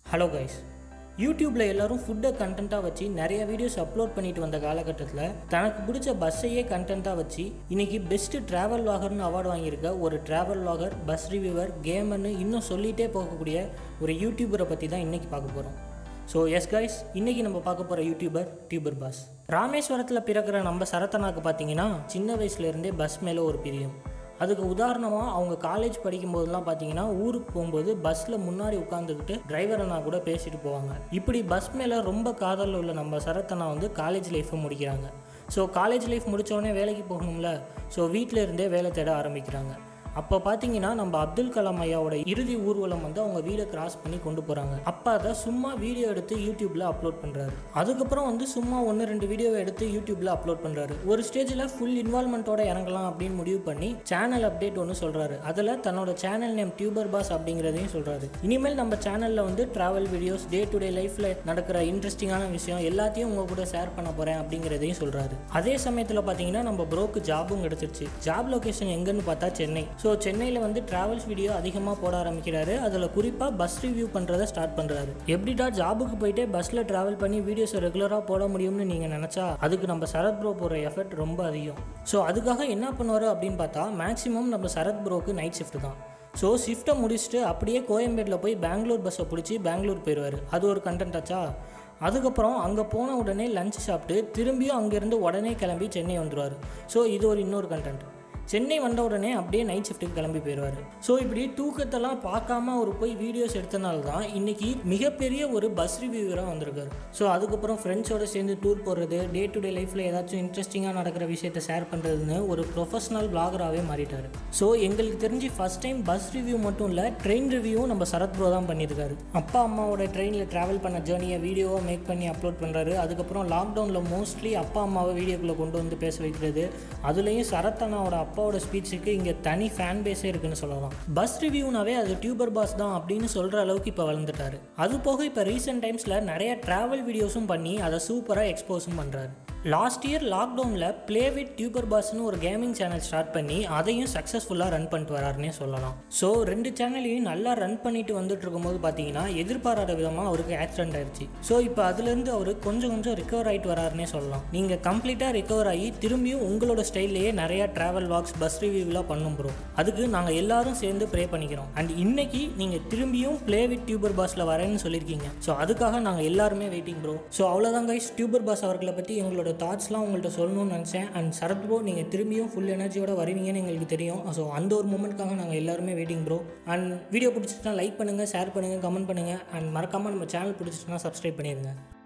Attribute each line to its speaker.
Speaker 1: hello guys யூடியூப்பில் எல்லாரும் ஃபுட்டை கண்டென்ட்டாக வச்சு நிறைய வீடியோஸ் அப்லோட் பண்ணிட்டு வந்த காலகட்டத்தில் தனக்கு பிடிச்ச பஸ்ஸையே கண்டென்ட்டாக வச்சு இன்னைக்கு பெஸ்ட்டு ட்ராவல் வாகர்னு அவார்டு வாங்கியிருக்க ஒரு ட்ராவல் வாகர் பஸ் ரிவ்யூவர் கேமர்னு இன்னும் சொல்லிகிட்டே போகக்கூடிய ஒரு யூடியூபரை பற்றி தான் இன்றைக்கி பார்க்க போகிறோம் ஸோ எஸ் கைஸ் இன்றைக்கி நம்ம பார்க்க போகிற யூடியூபர் டியூபர் பாஸ் ராமேஸ்வரத்தில் பிறக்கிற நம்ம சரத்தனாக்கு பார்த்தீங்கன்னா சின்ன வயசுலேருந்தே பஸ் மேலே ஒரு பிரியம் அதுக்கு உதாரணமாக அவங்க காலேஜ் படிக்கும்போதெல்லாம் பார்த்தீங்கன்னா ஊருக்கு போகும்போது பஸ்ஸில் முன்னாடி உட்காந்துக்கிட்டு டிரைவர் அண்ணா கூட பேசிட்டு போவாங்க இப்படி பஸ் மேலே ரொம்ப காதல் உள்ள நம்ம சரத்தனா வந்து காலேஜ் லைஃப்பை முடிக்கிறாங்க ஸோ காலேஜ் லைஃப் முடித்தோடனே வேலைக்கு போகணும்ல ஸோ வீட்டில் இருந்தே வேலை தேட ஆரம்பிக்கிறாங்க அப்போ பார்த்தீங்கன்னா நம்ம அப்துல் கலாம் ஐயாவோட இறுதி ஊர்வலம் வந்து அவங்க வீடை கிராஸ் பண்ணி கொண்டு போகிறாங்க அப்போ அதை சும்மா வீடியோ எடுத்து யூடியூப்பில் அப்லோட் பண்ணுறாரு அதுக்கப்புறம் வந்து சும்மா ஒன்று ரெண்டு வீடியோவை எடுத்து யூடியூப்பில் அப்லோட் பண்ணுறாரு ஒரு ஸ்டேஜில் ஃபுல் இன்வால்மெண்ட்டோட இறங்கலாம் அப்படின்னு முடிவு பண்ணி சேனல் அப்டேட் ஒன்று சொல்கிறாரு அதில் தன்னோட சேனல் நேம் டியூபர் பாஸ் அப்படிங்கிறதையும் சொல்கிறாரு இனிமேல் நம்ம சேனலில் வந்து travel videos day to day லைஃப்பில் நடக்கிற இன்ட்ரெஸ்டிங்கான விஷயம் எல்லாத்தையும் உங்கள் கூட ஷேர் பண்ண போகிறேன் அப்படிங்கிறதையும் சொல்கிறாரு அதே சமயத்தில் பார்த்தீங்கன்னா நம்ம ப்ரோக்கு ஜாபும் கிடச்சிருச்சு ஜாப் லொகேஷன் எங்கன்னு பார்த்தா சென்னை ஸோ சென்னையில் வந்து ட்ராவல்ஸ் வீடியோ அதிகமாக போட ஆரம்பிக்கிறாரு அதில் குறிப்பாக பஸ் ரிவ்யூ பண்ணுறதை ஸ்டார்ட் பண்ணுறாரு எப்படிடா ஜாபுக்கு போயிட்டே பஸ்ஸில் ட்ராவல் பண்ணி வீடியோஸ் ரெகுலராக போட முடியும்னு நீங்கள் நினச்சா அதுக்கு நம்ம சரத் ப்ரோ போகிற எஃபர்ட் ரொம்ப அதிகம் ஸோ அதுக்காக என்ன பண்ணுவார் அப்படின்னு பார்த்தா மேக்ஸிமம் நம்ம சரத் ப்ரோக்கு நைட் ஷிஃப்ட் தான் ஸோ ஷிஃப்ட்டை முடிச்சுட்டு அப்படியே கோயம்பேட்டில் போய் பெங்களூர் பஸ்ஸை பிடிச்சி பெங்களூர் போயிடுவார் அது ஒரு கண்டென்ட் ஆச்சா அதுக்கப்புறம் அங்கே போன உடனே லஞ்ச் சாப்பிட்டு திரும்பியும் அங்கேருந்து உடனே கிளம்பி சென்னை வந்துடுவார் ஸோ இது ஒரு இன்னொரு கண்டென்ட் சென்னை வந்த உடனே அப்படியே நைட் ஷிஃப்ட்டுக்கு கிளம்பி போயிடுவார் ஸோ இப்படி தூக்கத்தெல்லாம் பார்க்காம அவர் போய் வீடியோஸ் எடுத்தனால தான் இன்றைக்கி மிகப்பெரிய ஒரு பஸ் ரிவ்யூவராக வந்திருக்காரு ஸோ அதுக்கப்புறம் ஃப்ரெண்ட்ஸோட சேர்ந்து டூர் போடுறது டே டு டே லைஃப்பில் ஏதாச்சும் இன்ட்ரெஸ்டிங்காக நடக்கிற விஷயத்தை ஷேர் பண்ணுறதுன்னு ஒரு ப்ரொஃபஷனல் பிளாகராகவே மாறிட்டார் ஸோ எங்களுக்கு தெரிஞ்சு ஃபஸ்ட் டைம் பஸ் ரிவ்யூ மட்டும் இல்லை ட்ரெயின் ரிவ்யூவும் நம்ம சரத் ப்ரோ தான் பண்ணியிருக்காரு அப்பா அம்மாவோட ட்ரெயினில் ட்ராவல் பண்ண ஜேர்னியை வீடியோவாக மேக் பண்ணி அப்லோட் பண்ணுறாரு அதுக்கப்புறம் லாக்டவுனில் மோஸ்ட்லி அப்பா அம்மாவை வீடியோக்குள்ளே கொண்டு வந்து பேச வைக்கிறது அதுலேயும் சரத் அண்ணாவோட அப்பாவோட ஸ்பீச்சுக்கு இங்கே தனி ஃபேன் பேஸே இருக்குன்னு சொல்லலாம் பஸ் ரிவ்யூனாவே அது டியூபர் பாஸ் தான் அப்படின்னு சொல்கிற அளவுக்கு இப்போ வளர்ந்துட்டாரு அது போக இப்போ ரீசெண்ட் டைம்ஸில் நிறைய ட்ராவல் வீடியோஸும் பண்ணி அதை சூப்பராக எக்ஸ்போஸும் பண்ணுறாரு லாஸ்ட் இயர் லாக்டவுனில் ப்ளே வித் டியூபர் பாஸ்னு ஒரு கேமிங் சேனல் ஸ்டார்ட் பண்ணி அதையும் சக்ஸஸ்ஃபுல்லாக ரன் பண்ணிட்டு வராருன்னே சொல்லலாம் ஸோ ரெண்டு சேனலையும் நல்லா ரன் பண்ணிட்டு வந்துட்டு இருக்கும்போது பார்த்தீங்கன்னா எதிர்பாராத விதமாக அவருக்கு ஆக்சிடென்ட் ஆயிடுச்சு ஸோ இப்போ அதுலேருந்து அவர் கொஞ்சம் கொஞ்சம் ரிகவர் ஆகிட்டு வராருன்னே சொல்லலாம் நீங்கள் கம்ப்ளீட்டாக ரிகவர் ஆகி திரும்பியும் உங்களோட ஸ்டைல்லையே நிறையா ட்ராவல் வாக்ஸ் பஸ் ரிவ்யூலாம் பண்ணும் ப்ரோ அதுக்கு நாங்கள் எல்லாரும் சேர்ந்து ப்ரே பண்ணிக்கிறோம் அண்ட் இன்னைக்கு நீங்கள் திரும்பியும் ப்ளே வித் டியூபர் பாஸில் வரேன்னு சொல்லியிருக்கீங்க ஸோ அதுக்காக நாங்கள் எல்லாருமே வெயிட்டிங் ப்ரோ ஸோ அவ்வளோதான் கைஸ் டியூபர் பாஸ் அவர்களை பற்றி எங்களோட தாட்ஸ்லாம் உங்கள்கிட்ட சொல்லணும்னு நினச்சேன் அண்ட் சரத் ப்ரோ நீங்கள் திரும்பியும் ஃபுல் எனர்ஜியோட வருவீங்கன்னு எங்களுக்கு தெரியும் ஸோ அந்த ஒரு மூமெண்ட்காக நாங்கள் எல்லாருமே வெயிட்டிங் ப்ரோ அண்ட் வீடியோ பிடிச்சிட்டுனா லைக் பண்ணுங்கள் ஷேர் பண்ணுங்கள் கமெண்ட் பண்ணுங்கள் அண்ட் மறக்காமல் நம்ம சேனல் பிடிச்சிட்டுனா சப்ஸ்கிரைப் பண்ணிடுங்க